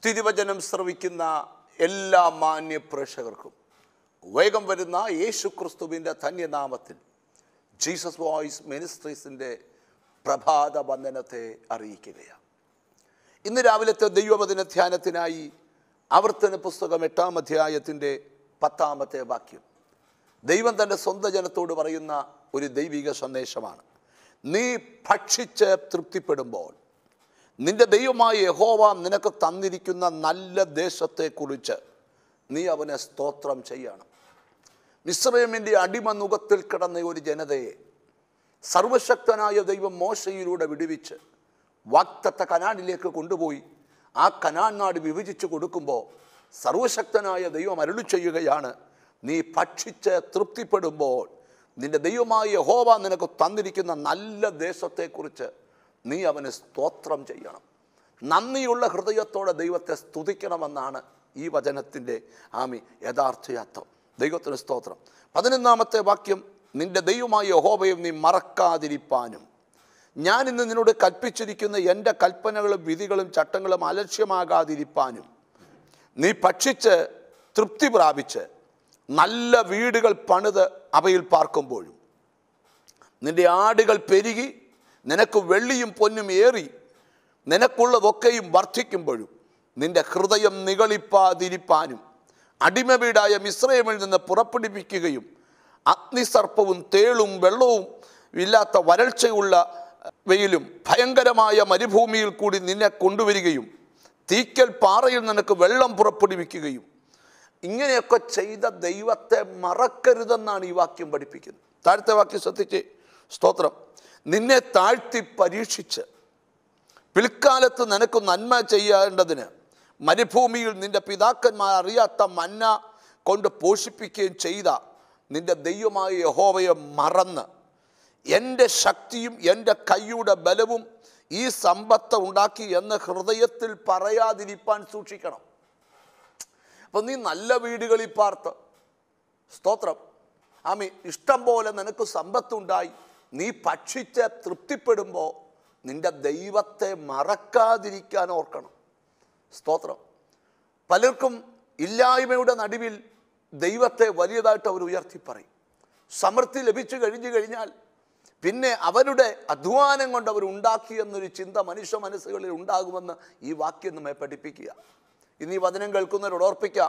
തിരുവചനം ശ്രവിക്കുന്ന എല്ലാ മാന്യ പ്രേക്ഷകർക്കും വേഗം വരുന്ന യേശു ക്രിസ്തുവിൻ്റെ ധന്യനാമത്തിൽ ജീസസ് വോയിസ് മിനിസ്ട്രീസിൻ്റെ പ്രഭാത വന്ദനത്തെ അറിയിക്കുകയാണ് ഇന്ന് രാവിലത്തെ ദൈവവചന ധ്യാനത്തിനായി ആവർത്തന പുസ്തകം എട്ടാം അധ്യായത്തിൻ്റെ പത്താമത്തെ വാക്യം ദൈവം തൻ്റെ സ്വന്തം ജനത്തോട് പറയുന്ന ഒരു ദൈവിക സന്ദേശമാണ് നീ ഭക്ഷിച്ച് തൃപ്തിപ്പെടുമ്പോൾ നിന്റെ ദൈവമായ യഹോവ നിനക്ക് തന്നിരിക്കുന്ന നല്ല ദേശത്തെക്കുറിച്ച് നീ അവനെ സ്തോത്രം ചെയ്യണം മിശ്രമിൻ്റെ അടിമ നുഖത്തിൽ കിടന്ന ഒരു ജനതയെ സർവശക്തനായ ദൈവം മോശയിലൂടെ വിടുവിച്ച് വാക്തത്ത കനാനിലേക്ക് കൊണ്ടുപോയി ആ കനാൻ നാട് വിഭജിച്ച് കൊടുക്കുമ്പോൾ സർവശക്തനായ ദൈവം അരുളി ചെയ്യുകയാണ് നീ ഭക്ഷിച്ച് തൃപ്തിപ്പെടുമ്പോൾ നിന്റെ ദൈവമായ യഹോവ നിനക്ക് തന്നിരിക്കുന്ന നല്ല ദേശത്തെക്കുറിച്ച് നീ അവന് സ്തോത്രം ചെയ്യണം നന്ദിയുള്ള ഹൃദയത്തോടെ ദൈവത്തെ സ്തുതിക്കണമെന്നാണ് ഈ വചനത്തിൻ്റെ ആമി യഥാർത്ഥയാത്രം ദൈവത്തിന് സ്തോത്രം പതിനൊന്നാമത്തെ വാക്യം നിന്റെ ദൈവമായ യഹോവയും നീ മറക്കാതിരിപ്പാനും ഞാൻ ഇന്ന് നിന്നോട് കൽപ്പിച്ചിരിക്കുന്ന എൻ്റെ കൽപ്പനകളും വിധികളും ചട്ടങ്ങളും അലക്ഷ്യമാകാതിരിപ്പാനും നീ ഭക്ഷിച്ച് തൃപ്തി പ്രാപിച്ച് നല്ല വീടുകൾ പണിത് അവയിൽ പാർക്കുമ്പോഴും നിന്റെ ആടുകൾ പെരുകി നിനക്ക് വെള്ളിയും പൊന്നും ഏറി നിനക്കുള്ളതൊക്കെയും വർദ്ധിക്കുമ്പോഴും നിന്റെ ഹൃദയം നികളിപ്പാതിരിപ്പാനും അടിമ വീടായ മിശ്രയമിൽ നിന്ന് പുറപ്പെടുവിക്കുകയും അഗ്നിസർപ്പവും തേളും വെള്ളവും ഇല്ലാത്ത വരൾച്ചയുള്ള വെയിലും ഭയങ്കരമായ മരുഭൂമിയിൽ കൂടി നിന്നെ കൊണ്ടുവരികയും തീക്കൽ പാറയിൽ നിനക്ക് വെള്ളം പുറപ്പെടുവിക്കുകയും ഇങ്ങനെയൊക്കെ ചെയ്ത ദൈവത്തെ മറക്കരുതെന്നാണ് ഈ വാക്യം പഠിപ്പിക്കുന്നത് താഴത്തെ വാക്യം ശ്രദ്ധിച്ച് സ്തോത്രം നിന്നെ താഴ്ത്തി പരീക്ഷിച്ച് പിൽക്കാലത്ത് നിനക്ക് നന്മ ചെയ്യേണ്ടതിന് മരുഭൂമിയിൽ നിന്റെ പിതാക്കന്മാർ അറിയാത്ത മന്ന കൊണ്ട് പോഷിപ്പിക്കുകയും ചെയ്ത നിന്റെ ദൈവമായ യഹോവയെ മറന്ന് എൻ്റെ ശക്തിയും എൻ്റെ കൈയുടെ ബലവും ഈ സമ്പത്ത് ഉണ്ടാക്കി എന്ന് ഹൃദയത്തിൽ പറയാതിരിപ്പാൻ സൂക്ഷിക്കണം അപ്പം നീ നല്ല വീടുകളിൽ പാർത്ത് സ്തോത്രം ആമി ഇഷ്ടം പോലെ നിനക്ക് സമ്പത്തുണ്ടായി നീ ഭക്ഷിച്ച് തൃപ്തിപ്പെടുമ്പോൾ നിന്റെ ദൈവത്തെ മറക്കാതിരിക്കാൻ ഓർക്കണം സ്തോത്രം പലർക്കും ഇല്ലായ്മയുടെ നടുവിൽ ദൈവത്തെ വലിയതായിട്ട് അവർ ഉയർത്തി പറയും സമൃദ്ധി ലഭിച്ചു കഴിഞ്ഞു കഴിഞ്ഞാൽ പിന്നെ അവരുടെ അധ്വാനം കൊണ്ട് അവർ ഉണ്ടാക്കി എന്നൊരു ചിന്ത മനുഷ്യ മനസ്സുകളിൽ ഉണ്ടാകുമെന്ന് ഈ വാക്യം നമ്മെ പഠിപ്പിക്കുക ഇന്ന് ഈ വചനം കേൾക്കുന്നവരോട് ഓർപ്പിക്കുക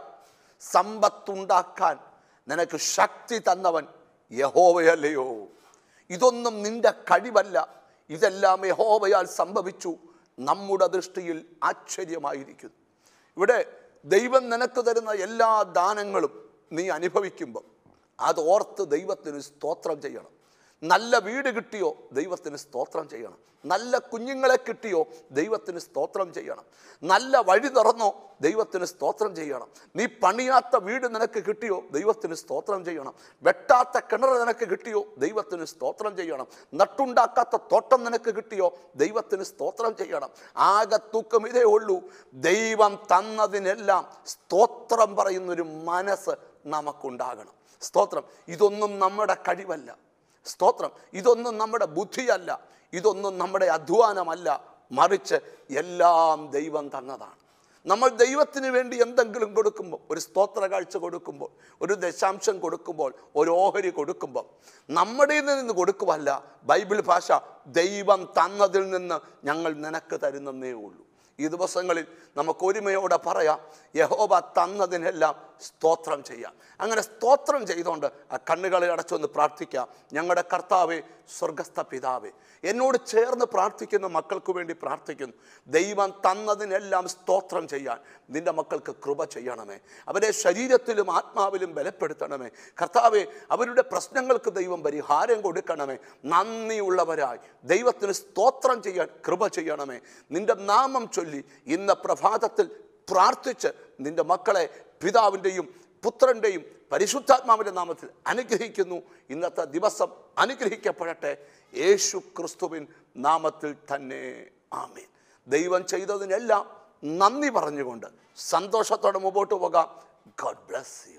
സമ്പത്തുണ്ടാക്കാൻ നിനക്ക് ശക്തി തന്നവൻ യഹോവയല്ലയോ ഇതൊന്നും നിന്റെ കഴിവല്ല ഇതെല്ലാം യഹോവയാൽ സംഭവിച്ചു നമ്മുടെ ദൃഷ്ടിയിൽ ആശ്ചര്യമായിരിക്കുന്നു ഇവിടെ ദൈവം നിനക്ക് തരുന്ന എല്ലാ ദാനങ്ങളും നീ അനുഭവിക്കുമ്പോൾ അത് ഓർത്ത് ദൈവത്തിന് സ്തോത്രം ചെയ്യണം നല്ല വീട് കിട്ടിയോ ദൈവത്തിന് സ്തോത്രം ചെയ്യണം നല്ല കുഞ്ഞുങ്ങളെ കിട്ടിയോ ദൈവത്തിന് സ്തോത്രം ചെയ്യണം നല്ല വഴി തുറന്നോ ദൈവത്തിന് സ്തോത്രം ചെയ്യണം നീ പണിയാത്ത വീട് നിനക്ക് കിട്ടിയോ ദൈവത്തിന് സ്തോത്രം ചെയ്യണം വെട്ടാത്ത കിണർ നിനക്ക് കിട്ടിയോ ദൈവത്തിന് സ്തോത്രം ചെയ്യണം നട്ടുണ്ടാക്കാത്ത തോട്ടം നിനക്ക് കിട്ടിയോ ദൈവത്തിന് സ്തോത്രം ചെയ്യണം ആകെ തൂക്കം ഇതേ ഉള്ളൂ ദൈവം തന്നതിനെല്ലാം സ്തോത്രം പറയുന്നൊരു മനസ്സ് നമുക്കുണ്ടാകണം സ്തോത്രം ഇതൊന്നും നമ്മുടെ കഴിവല്ല സ്തോത്രം ഇതൊന്നും നമ്മുടെ ബുദ്ധിയല്ല ഇതൊന്നും നമ്മുടെ അധ്വാനമല്ല മറിച്ച് എല്ലാം ദൈവം തന്നതാണ് നമ്മൾ ദൈവത്തിന് വേണ്ടി എന്തെങ്കിലും കൊടുക്കുമ്പോൾ ഒരു സ്തോത്ര കാഴ്ച കൊടുക്കുമ്പോൾ ഒരു ദശാംശം കൊടുക്കുമ്പോൾ ഒരു ഓഹരി കൊടുക്കുമ്പോൾ നമ്മുടെ നിന്ന് കൊടുക്കുമല്ല ബൈബിൾ ഭാഷ ദൈവം തന്നതിൽ നിന്ന് ഞങ്ങൾ നിനക്ക് തരുന്നതേ ഉള്ളൂ ഈ ദിവസങ്ങളിൽ നമുക്ക് ഒരുമയോടെ പറയാം യഹോബ തന്നതിനെല്ലാം സ്തോത്രം ചെയ്യാം അങ്ങനെ സ്തോത്രം ചെയ്തുകൊണ്ട് ആ കണ്ണുകളെ അടച്ചൊന്ന് പ്രാർത്ഥിക്കാം ഞങ്ങളുടെ കർത്താവെ സ്വർഗസ്ഥ പിതാവേ എന്നോട് ചേർന്ന് പ്രാർത്ഥിക്കുന്ന മക്കൾക്ക് വേണ്ടി പ്രാർത്ഥിക്കുന്നു ദൈവം തന്നതിനെല്ലാം സ്തോത്രം ചെയ്യാൻ നിന്റെ മക്കൾക്ക് കൃപ ചെയ്യണമേ അവരെ ശരീരത്തിലും ആത്മാവിലും ബലപ്പെടുത്തണമേ കർത്താവെ അവരുടെ പ്രശ്നങ്ങൾക്ക് ദൈവം പരിഹാരം കൊടുക്കണമേ നന്ദിയുള്ളവരായി ദൈവത്തിന് സ്തോത്രം ചെയ്യാൻ കൃപ ചെയ്യണമേ നിന്റെ നാമം ചൊല്ലി ഇന്ന പ്രഭാതത്തിൽ പ്രാർത്ഥിച്ച് നിന്റെ മക്കളെ പിതാവിൻ്റെയും പുത്രൻ്റെയും പരിശുദ്ധാത്മാവിൻ്റെ നാമത്തിൽ അനുഗ്രഹിക്കുന്നു ഇന്നത്തെ ദിവസം അനുഗ്രഹിക്കപ്പെടട്ടെ യേശു ക്രിസ്തുവിൻ നാമത്തിൽ തന്നെ ആമീൻ ദൈവം ചെയ്തതിനെല്ലാം നന്ദി പറഞ്ഞുകൊണ്ട് സന്തോഷത്തോടെ മുമ്പോട്ട് പോകാം ഗോഡ് ബ്ലസ് യു